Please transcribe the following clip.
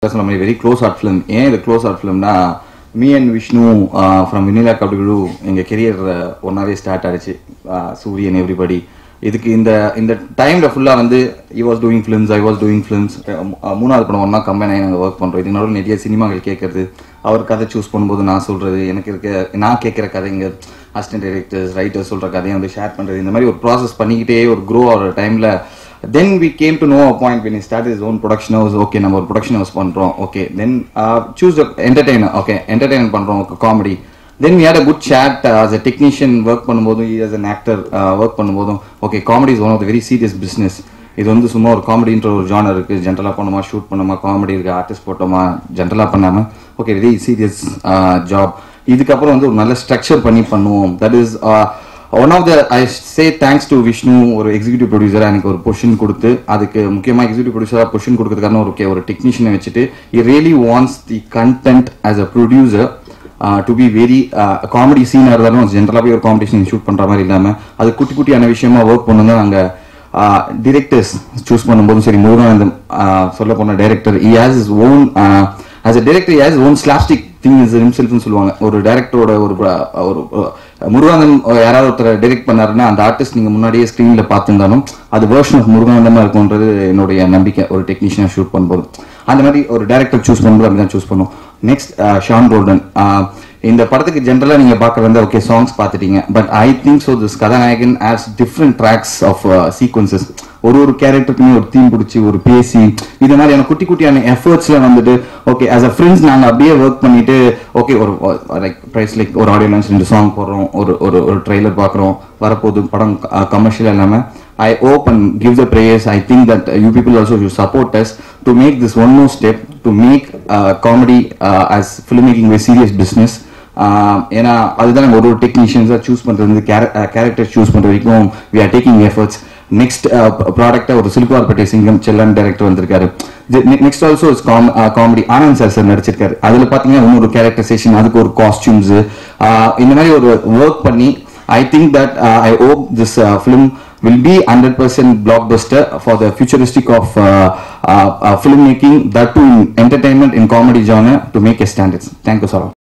சொன்ன மாதிரி very close art film ஏன் இது க்ளோஸ் ஆர்ட் ஃபிலிம்னா me and Vishnu from Vennila Kabadikuzhu எங்கள் கெரியர் ஒன்றாவே ஸ்டார்ட் ஆயிடுச்சு Uh, சூரியன் எவ்ரிபடி இதுக்கு இந்த இந்த டைமில் ஃபுல்லாக வந்து I was doing films I was doing films மூணாவது படம் ஒன்றா கம்பைன் ஆகி நாங்கள் ஒர்க் பண்ணுறோம் இது நடுவில் நிறைய சினிமாக்கள் கேட்கறது அவர் கதை சூஸ் பண்ணும்போது நான் சொல்கிறது எனக்கு இருக்க நான் கேட்குற கதைங்க அசிஸ்டன்ட் டைரக்டர்ஸ் ரைட்டர்ஸ் சொல்கிற கதையை வந்து ஷேர் பண்ணுறது இந்த மாதிரி ஒரு ப்ராசஸ் பண்ணிக்கிட்டே ஒரு க்ரோ ஆகிற டைமில் then we came to know a point when start is own production house okay நம்ம ஒரு ப்ரொடக்ஷன் ஹவுஸ் பண்ணுறோம் okay then choose entertainer okay entertain பண்ணுறோம் comedy then we had a good chat as a technician work பண்ணும்போதும் as an actor work பண்ணும்போதும் okay comedy is one of the very serious business இது வந்து சும்மா ஒரு காமெடின்ற ஒரு genre இருக்கு ஜென்ரலாக பண்ணுமா ஷூட் பண்ணுமா காமெடி இருக்கு ஆர்டிஸ்ட் போட்டோமா ஜென்ரலாக பண்ணாம ஓகே வெரி சீரியஸ் ஜாப் இதுக்கப்புறம் வந்து ஒரு நல்ல ஸ்ட்ரக்சர் பண்ணி பண்ணுவோம் that is one of the I say thanks to Vishnu ஒரு எக்ஸிக்யூட்டிவ் ப்ரொடியூசராக எனக்கு ஒரு பொசிஷன் கொடுத்து அதுக்கு முக்கியமாக எக்ஸிக்யூட்டிவ் ப்ரொடியூசராக பொசிஷன் கொடுக்கறதுக்கான ஒரு okay, ஒரு டெக்னீஷியனை வச்சுட்டு he really wants the content as a producer to be very comedy சீனாக இருந்தாலும் ஜென்ரலாகவே ஒரு காம்படிஷன் ஷூட் பண்ணுற மாதிரி இல்லாமல் அது குட்டி குட்டியான விஷயமா ஒர்க் பண்ணணும் தான் நாங்கள் டிரெக்டர்ஸ் சூஸ் பண்ணும்போதும் சரி முருகானந்தம் சொல்ல போன director he has is own as a director has own slapstick thing is ஹிம்செல்ஃப்னு சொல்லுவாங்க ஒரு டைரக்டரோட ஒரு ஒரு முருகானந்தம் யாராவது ஒருத்தர் டைரக்ட் பண்ணாருன்னா அந்த ஆர்டிஸ்ட் நீங்க முன்னாடியே ஸ்க்ரீன்ல பார்த்துருந்தாலும் அது வேர்ஷன் ஆஃப் முருகானந்தமா இருக்கும்ன்றது என்னுடைய நம்பிக்கை ஒரு டெக்னீஷியனா ஷூட் பண்ணும்போது அந்த மாதிரி ஒரு டேரக்டர் சூஸ் பண்ணும்போது அப்படிதான் சூஸ் பண்ணும் நெக்ஸ்ட் ஷான் ரோல்டன் இந்த படத்துக்கு ஜென்ரலா நீங்க பார்க்க வந்து ஓகே சாங்ஸ் பார்த்துட்டீங்க but I think so this கதாநாயகன் as different tracks of sequences ஒரு ஒரு கேரக்டருக்குமே ஒரு தீம் பிடிச்சி ஒரு பேசி இது மாதிரியான குட்டி குட்டியான எஃபர்ட்ஸ்ல வந்துட்டு ஓகே ஆஸ் அ ஃப்ரெண்ட்ஸ் நாங்கள் அப்படியே ஒர்க் பண்ணிட்டு ஓகே ஒரு லைக் ப்ரைஸ் லைக் ஒரு ஆடியோ லான்ச் ரெண்டு சாங் போடுறோம் ஒரு ஒரு ஒரு ட்ரெய்லர் பார்க்குறோம் வரப்போகுது படம் கமர்ஷியல் இல்லாமல் I hope and give the prayers. I think that uh, you people also should support us to make this one more step to make uh, comedy uh, as filmmaking a serious business. Uh, ஏன்னா அதுதான் நம்ம ஒரு ஒரு டெக்னீஷியன்ஸாக choose பண்ணுறது வந்து character choose பண்ணுற வரைக்கும் we are taking efforts next ப்ராடக்டாக ஒரு சிலுக்குவார்பேட்டை சிங்கம் செல்லன் டைரக்டர் வந்திருக்காரு next also is comedy Anand sir sir நடிச்சிருக்காரு அதில் பார்த்தீங்கன்னா இன்னொரு கேரக்டரைசேஷன் அதுக்கு ஒரு காஸ்டியூம்ஸ் இந்த மாதிரி ஒரு ஒர்க் பண்ணி I think that uh, I hope this uh, film will be 100% blockbuster for the futuristic of uh, uh, uh, filmmaking, that too in entertainment, in comedy genre, to make a standards. Thank you, Saurav.